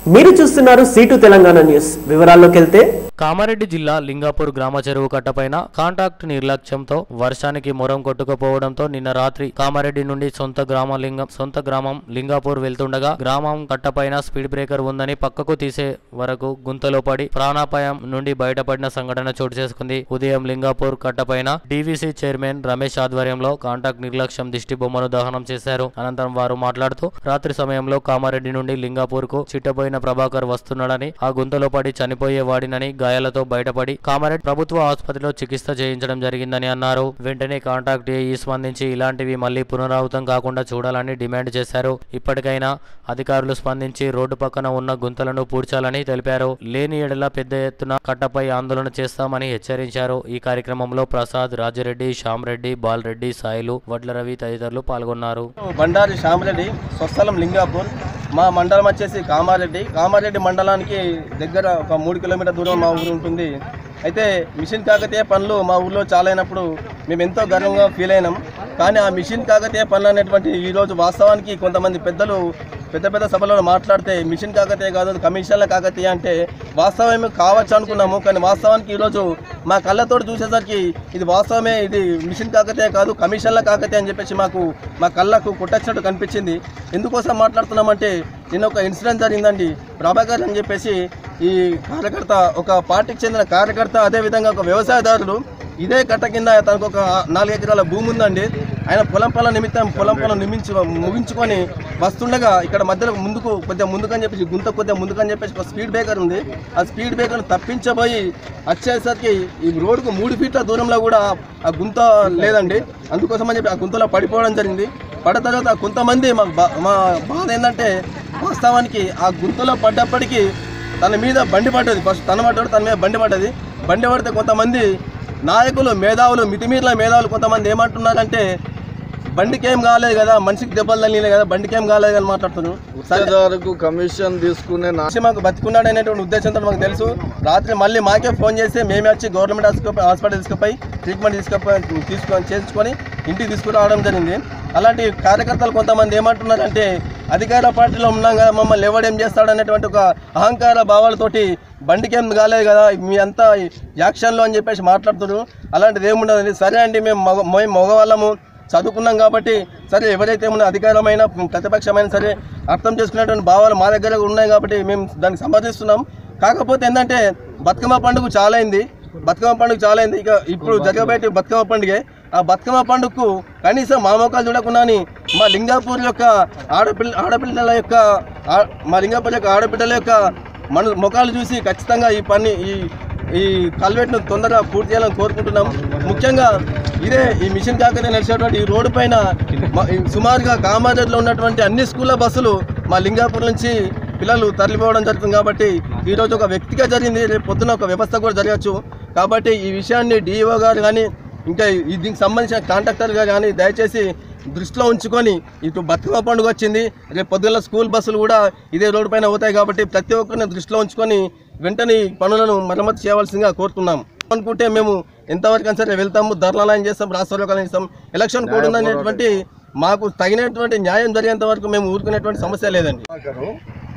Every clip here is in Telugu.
మీరు చూస్తున్నారు సీటు తెలంగాణ న్యూస్ వివరాల్లోకి వెళ్తే కామారెడ్డి జిల్లా లింగాపూర్ గ్రామ చెరువు కట్టపైన కాంటాక్ట్ నిర్లక్ష్యంతో వర్షానికి మొరం కొట్టుకుపోవడంతో నిన్న రాత్రి కామారెడ్డి నుండి సొంత గ్రామ లింగం సొంత గ్రామం లింగాపూర్ వెళ్తుండగా గ్రామం కట్టపైన స్పీడ్ బ్రేకర్ ఉందని పక్కకు తీసే వరకు గుంతలో పడి ప్రాణాపాయం నుండి బయటపడిన సంఘటన చోటు చేసుకుంది ఉదయం లింగాపూర్ కట్టపైన డీవీసీ చైర్మన్ రమేష్ ఆధ్వర్యంలో కాంటాక్ట్ నిర్లక్ష్యం దిష్టి బొమ్మను దహనం చేశారు అనంతరం వారు మాట్లాడుతూ రాత్రి సమయంలో కామారెడ్డి నుండి లింగాపూర్ కు చిట్టబోయిన ప్రభాకర్ వస్తున్నాడని ఆ గుంతలో పడి చనిపోయేవాడినని గాయాలతో బయటపడి కామారెడ్డి ప్రభుత్వ ఆసుపత్రిలో చికిత్స చేయించడం జరిగిందని అన్నారు వెంటనే కాంటాక్ట్ ఏఈ స్పందించి ఇలాంటివి మళ్లీ పునరావృతం కాకుండా చూడాలని డిమాండ్ చేశారు ఇప్పటికైనా అధికారులు స్పందించి రోడ్డు పక్కన ఉన్న గుంతలను పూడ్చాలని తెలిపారు లేని ఎడల పెద్ద ఎత్తున కట్టపై ఆందోళన చేస్తామని హెచ్చరించారు ఈ కార్యక్రమంలో ప్రసాద్ రాజిరెడ్డి శ్యామరెడ్డి బాలరెడ్డి సాయిలు వడ్ల రవి తదితరులు పాల్గొన్నారు బండారి శ్యామరెడ్డి స్వస్థలం లింగాపూర్ మా మండలం వచ్చేసి కామారెడ్డి కామారెడ్డి మండలానికి దగ్గర ఒక మూడు కిలోమీటర్ దూరం మా ఊరు ఉంటుంది అయితే మిషన్ కాకతీయ పనులు మా ఊర్లో చాలా అయినప్పుడు మేము ఎంతో గర్వంగా ఫీల్ అయినాం కానీ ఆ మిషన్ కాకతీయ పనులు అనేటువంటి ఈరోజు వాస్తవానికి కొంతమంది పెద్దలు పెద్ద పెద్ద సభలలో మాట్లాడితే మిషన్ కాకతీయ కాదు అది కమిషన్ల కాకతీయ అంటే వాస్తవమే కావచ్చు అనుకున్నాము కానీ వాస్తవానికి ఈరోజు మా కళ్ళతోటి చూసేసరికి ఇది వాస్తవమే ఇది మిషన్ కాకతీయ కాదు కమిషన్ల కాకతీయ అని చెప్పేసి మాకు మా కళ్ళకు కొట్టచ్చినట్టు కనిపించింది ఎందుకోసం మాట్లాడుతున్నామంటే నిన్న ఒక ఇన్సిడెంట్ జరిగిందండి ప్రభాకర్ అని చెప్పేసి ఈ కార్యకర్త ఒక పార్టీకి చెందిన కార్యకర్త అదేవిధంగా ఒక వ్యవసాయదారుడు ఇదే కట్ట కింద తనకు ఒక నాలుగు ఎకరాల భూమి ఉందండి ఆయన పొలం పొలం నిమిత్తం పొలం పొలం నిమించు ముగించుకొని వస్తుండగా ఇక్కడ మధ్యలో ముందుకు కొద్దిగా ముందుకని చెప్పేసి గుంత కొద్దిగా ముందుకని చెప్పేసి ఒక స్పీడ్ బ్రేకర్ ఉంది ఆ స్పీడ్ బ్రేకర్ను తప్పించబోయి వచ్చేసరికి ఈ రోడ్డుకు మూడు ఫీట్ల దూరంలో కూడా ఆ గుంత లేదండి అందుకోసం అని చెప్పి ఆ గుంతలో పడిపోవడం జరిగింది పడ్డ తర్వాత కొంతమంది మా బా మా బాధ ఏంటంటే వాస్తవానికి ఆ గుంతలో పడ్డప్పటికీ తన మీద బండి పడ్డది ఫస్ట్ తన పడ్డాడు తన మీద బండి పడ్డది బండి పడితే కొంతమంది నాయకులు మేధావులు మితిమీర్ల మేధావులు కొంతమంది ఏమంటున్నారంటే బండికి ఏం కాలేదు కదా మనిషికి దెబ్బలు తగిలినాయి కదా బండికి ఏం కాలేదు అని మాట్లాడుతున్నారు సరే గుత్తేదారుకు కమిషన్ తీసుకునే నా మనిషి మాకు బతికున్నాడు అనేటువంటి ఉద్దేశంతో మాకు తెలుసు రాత్రి మళ్ళీ మాకే ఫోన్ చేసి మేమే వచ్చి గవర్నమెంట్ హాస్పిటల్ హాస్పిటల్ తీసుకుపోయి ట్రీట్మెంట్ తీసుకుపోయి తీసుకొని చేయించుకొని ఇంటికి తీసుకురావడం జరిగింది అలాంటి కార్యకర్తలు కొంతమంది ఏమంటున్నారంటే అధికార పార్టీలో ఉన్నాం కదా మమ్మల్ని ఎవడేం చేస్తాడు అనేటువంటి ఒక అహంకార భావాలతోటి బండికి ఏం కాలేదు కదా మీ అంతా యాక్షన్లో అని చెప్పేసి మాట్లాడుతున్నారు అలాంటిది ఏముండదండి సరే అండి మేము మగ మేము మగవాళ్ళము చదువుకున్నాం కాబట్టి సరే ఎవరైతే ఉన్న అధికారమైన ప్రతిపక్షమైన సరే అర్థం చేసుకునేటువంటి భావాలు మా దగ్గర ఉన్నాయి కాబట్టి మేము దాన్ని సమర్థిస్తున్నాం కాకపోతే ఏంటంటే బతుకమ్మ పండుగ చాలా అయింది బతుకమ్మ పండుగ చాలా అయింది ఇక ఇప్పుడు జరగబోయే బతుకమ్మ పండుగ ఆ బతుకమ్మ పండుగకు కనీసం మా మొక్కలు చూడకుండాని మా లింగాపూర్ యొక్క ఆడపిల్ల ఆడపిల్లల యొక్క ఆ- మా లింగాపూర్ యొక్క ఆడపిల్లల యొక్క మన ముఖాలు చూసి ఖచ్చితంగా ఈ పని ఈ ఈ కల్వెట్ను తొందరగా పూర్తి చేయాలని కోరుకుంటున్నాం ముఖ్యంగా ఇదే ఈ మిషన్ కాకరే నడిచేటువంటి ఈ రోడ్డు పైన మ- ఈ సుమారుగా కామారెడ్డిలో ఉన్నటువంటి అన్ని స్కూళ్ళ బస్సులు మా లింగాపూర్ నుంచి పిల్లలు తరలిపోవడం జరుగుతుంది కాబట్టి ఈరోజు ఒక వ్యక్తిగా జరిగింది రేపు పొద్దున ఒక వ్యవస్థ కూడా జరగచ్చు కాబట్టి ఈ విషయాన్ని డిఈఓ గారు కానీ ఇంకా ఈ దీనికి సంబంధించిన కాంట్రాక్టర్ గారు కానీ దయచేసి దృష్టిలో ఉంచుకొని ఇటు బతుకమ్మ పండుగ వచ్చింది రేపు పొద్దున్న స్కూల్ బస్సులు కూడా ఇదే రోడ్డు పైన అవుతాయి కాబట్టి ప్రతి ఒక్కరిని దృష్టిలో ఉంచుకొని వెంటనే ఈ పనులను మరమ్మతు చేయవలసిందిగా కోరుతున్నాం అనుకుంటే మేము ఎంతవరకు అయినా సరే వెళ్తాము ధర్నాలయం చేస్తాం రాష్ట్రంలో చేస్తాం ఎలక్షన్ కోడ్ ఉందనేటువంటి మాకు తగినటువంటి న్యాయం జరిగేంత వరకు మేము ఊరుకునేటువంటి సమస్య లేదండి ప్రభాకరు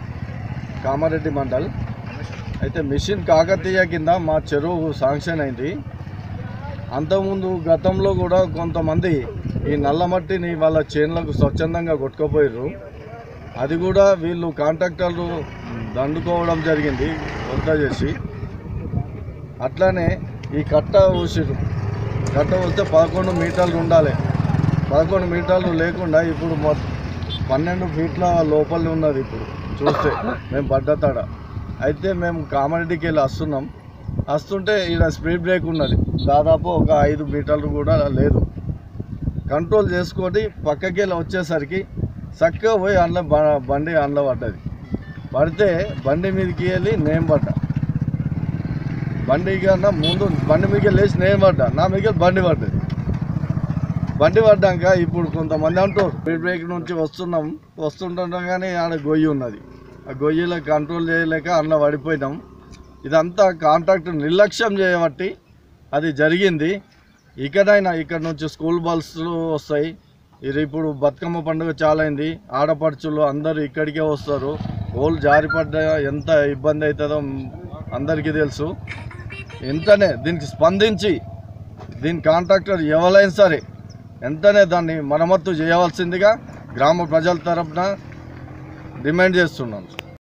కామారెడ్డి మండల్ అయితే మిషన్ కాకతీయ కింద మా చెరువు శాంక్షన్ అయింది అంతకుముందు గతంలో కూడా కొంతమంది ఈ నల్లమట్టిని వాళ్ళ చేన్లకు స్వచ్ఛందంగా కొట్టుకుపోయారు అది కూడా వీళ్ళు కాంట్రాక్టర్లు దండుకోవడం జరిగింది వంట చేసి అట్లానే ఈ కట్ట ఊసిరు కట్ట వస్తే పదకొండు మీటర్లు ఉండాలి పదకొండు మీటర్లు లేకుండా ఇప్పుడు మొ- పన్నెండు ఫీట్ల లోపల ఉన్నది ఇప్పుడు చూస్తే మేము పడ్డతాడ అయితే మేము కామారెడ్డికి వెళ్ళి వస్తున్నాం వస్తుంటే ఇక్కడ స్పీడ్ బ్రేక్ ఉన్నది దాదాపు ఒక ఐదు మీటర్లు కూడా లేదు కంట్రోల్ చేసుకొని పక్కకి వెళ్ళి వచ్చేసరికి చక్కగా పోయి అందులో బ- బండి అందులో పడ్డది పడితే బండి మీదకి వెళ్ళి నేను పడ్డా బండి కన్నా ముందు బండి మీదకి లేచి నేను పడ్డా నా మీద బండి పడ్డది బండి పడ్డాక ఇప్పుడు కొంతమంది అంటారు స్పీడ్ బ్రేక్ నుంచి వస్తున్నాం వస్తుంటాం కానీ ఆడ గొయ్యి ఉన్నది ఆ గొయ్యిలో కంట్రోల్ చేయలేక అందులో పడిపోయినాం ఇదంతా కాంట్రాక్ట్ నిర్లక్ష్యం చేయబట్టి అది జరిగింది ఇక్కడైనా ఇక్కడ నుంచి స్కూల్ బస్సులు వస్తాయి ఇది ఇప్పుడు బతుకమ్మ పండుగ చాలా అయింది ఆడపడుచులు అందరూ ఇక్కడికే వస్తారు పోల్ జారిపడ్డా ఎంత ఇబ్బంది అవుతుందో అందరికీ తెలుసు వెంటనే దీనికి స్పందించి దీని కాంట్రాక్టర్ ఎవరైనా సరే వెంటనే దాన్ని మరమ్మత్తు చేయవలసిందిగా గ్రామ ప్రజల తరపున డిమాండ్ చేస్తున్నాను